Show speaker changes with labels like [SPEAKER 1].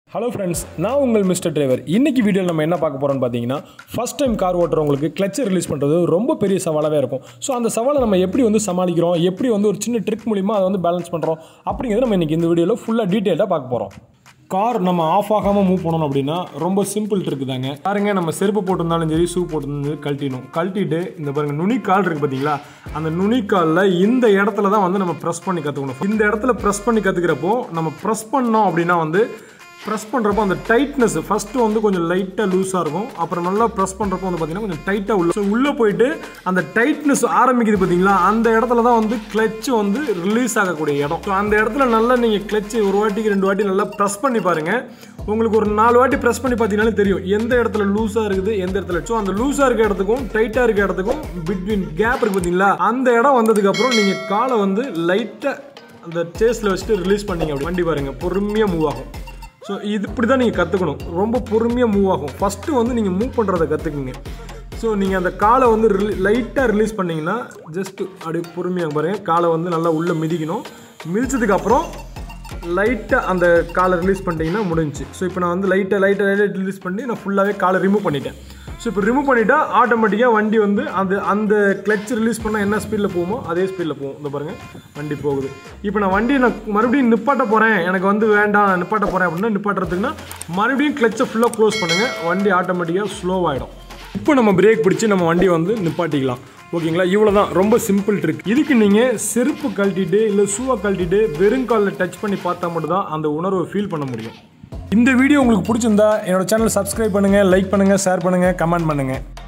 [SPEAKER 1] hello friends நான் உங்கள் mister driver இன்னைக்கு வீடியோவில் நம்ம என்ன பார்க்க போகிறோம்னு பார்த்தீங்கன்னா ஃபஸ்ட் டைம் கார் ஓட்டுறவங்களுக்கு கிளச்சை ரிலீஸ் பண்ணுறது ரொம்ப பெரிய சவாலாகவே இருக்கும் ஸோ அந்த சவாலை நம்ம எப்படி வந்து சமாளிக்கிறோம் எப்படி வந்து ஒரு சின்ன ட்ரிக் மூலிமா அதை வந்து பேலன்ஸ் பண்ணுறோம் அப்படிங்கிறத நம்ம இன்றைக்கி இந்த வீடியோவில் ஃபுல்லாக டீட்டெயிலாக பார்க்க போகிறோம் கார் நம்ம ஆஃப் ஆகாமல் மூவ் பண்ணணும் அப்படின்னா ரொம்ப சிம்பிள் ட்ரிக் தாங்க பாருங்க நம்ம செருப்பு போட்டிருந்தாலும் சரி ஷூ போட்டிருந்தாலும் கழட்டிடணும் கழட்டிட்டு இந்த பாருங்க நுனிக்கால் இருக்குது பார்த்தீங்களா அந்த நுனிக்காலில் இந்த இடத்துல தான் வந்து நம்ம ப்ரெஸ் பண்ணி கற்றுக்கணும் இந்த இடத்துல ப்ரெஸ் பண்ணி கற்றுக்கிறப்போ நம்ம ப்ரெஸ் பண்ணோம் அப்படின்னா வந்து ப்ரெஸ் பண்ணுறப்போ அந்த டைட்னஸ் ஃபஸ்ட்டு வந்து கொஞ்சம் லைட்டாக லூஸாக இருக்கும் அப்புறம் நல்லா ப்ரெஸ் பண்ணுறப்போ வந்து பார்த்தீங்கன்னா கொஞ்சம் டைட்டாக உள்ள ஸோ உள்ளே போயிட்டு அந்த டைட்னஸ் ஆரம்பிக்குது பார்த்தீங்களா அந்த இடத்துல தான் வந்து கிளச் வந்து ரிலீஸ் ஆகக்கூடிய இடம் ஸோ அந்த இடத்துல நல்லா நீங்கள் கிளச் ஒரு வாட்டிக்கு ரெண்டு வாட்டி நல்லா ப்ரெஸ் பண்ணி பாருங்கள் உங்களுக்கு ஒரு நாலு வாட்டி ப்ரெஸ் பண்ணி பார்த்தீங்கன்னாலே தெரியும் எந்த இடத்துல லூஸாக இருக்குது எந்த இடத்துல ஸோ அந்த லூஸாக இருக்க இடத்துக்கும் டைட்டாக இருக்க இடத்துக்கும் பிட்வீன் கேப் இருக்குது பார்த்தீங்களா அந்த இடம் வந்ததுக்கப்புறம் நீங்கள் காலை வந்து லைட்டாக அந்த சேஸில் வச்சுட்டு ரிலீஸ் பண்ணீங்க அப்படி வண்டி பாருங்கள் பொறுமையாக மூவ் ஆகும் ஸோ இது இப்படி தான் நீங்கள் கற்றுக்கணும் ரொம்ப பொறுமையாக மூவ் ஆகும் ஃபஸ்ட்டு வந்து நீங்கள் மூவ் பண்ணுறதை கற்றுக்குங்க ஸோ நீங்கள் அந்த காலை வந்து ரிலீ லைட்டாக ரிலீஸ் பண்ணிங்கன்னா ஜஸ்ட்டு அப்படியே பொறுமையாக பாருங்கள் காலை வந்து நல்லா உள்ளே மிதிக்கணும் மிதிச்சதுக்கப்புறம் லைட்டாக அந்த காலை ரிலீஸ் பண்ணிட்டீங்கன்னா முடிஞ்சுச்சு ஸோ இப்போ நான் வந்து லைட்டாக லைட்டாக லைட்டாக ரிலீஸ் பண்ணி நான் ஃபுல்லாகவே காலை ரிமூவ் பண்ணிட்டேன் ஸோ இப்போ ரிமூவ் பண்ணிட்டா ஆட்டோமேட்டிக்காக வண்டி வந்து அந்த அந்த கிளச் ரிலீஸ் பண்ணால் என்ன ஸ்பீடில் போகுமோ அதே ஸ்பீடில் போகும் இந்த பாருங்கள் வண்டி போகுது இப்போ நான் வண்டியை நான் மறுபடியும் நிப்பாட்ட போகிறேன் எனக்கு வந்து வேண்டாம் நான் நிப்பாட்ட போகிறேன் அப்படின்னா நிப்பாட்டுறதுக்குன்னா மறுபடியும் கிளச்சை ஃபுல்லாக க்ளோஸ் பண்ணுங்கள் வண்டி ஆட்டோமேட்டிக்காக ஸ்லோவாகிடும் இப்போ நம்ம பிரேக் பிடிச்சி நம்ம வண்டியை வந்து நிப்பாட்டிக்கலாம் ஓகேங்களா இவ்வளோ தான் ரொம்ப சிம்பிள் ட்ரிக் இதுக்கு நீங்கள் செருப்பு கழட்டிட்டு இல்லை ஷூவை கழட்டிட்டு வெறும் காலில் டச் பண்ணி பார்த்தா மட்டும் தான் அந்த உணர்வை ஃபீல் பண்ண முடியும் இந்த வீடியோ உங்களுக்கு பிடிச்சிருந்தா என்னோட சேனல் சப்ஸ்கிரைப் பண்ணுங்கள் லைக் பண்ணுங்கள் ஷேர் பண்ணுங்கள் கமெண்ட் பண்ணுங்கள்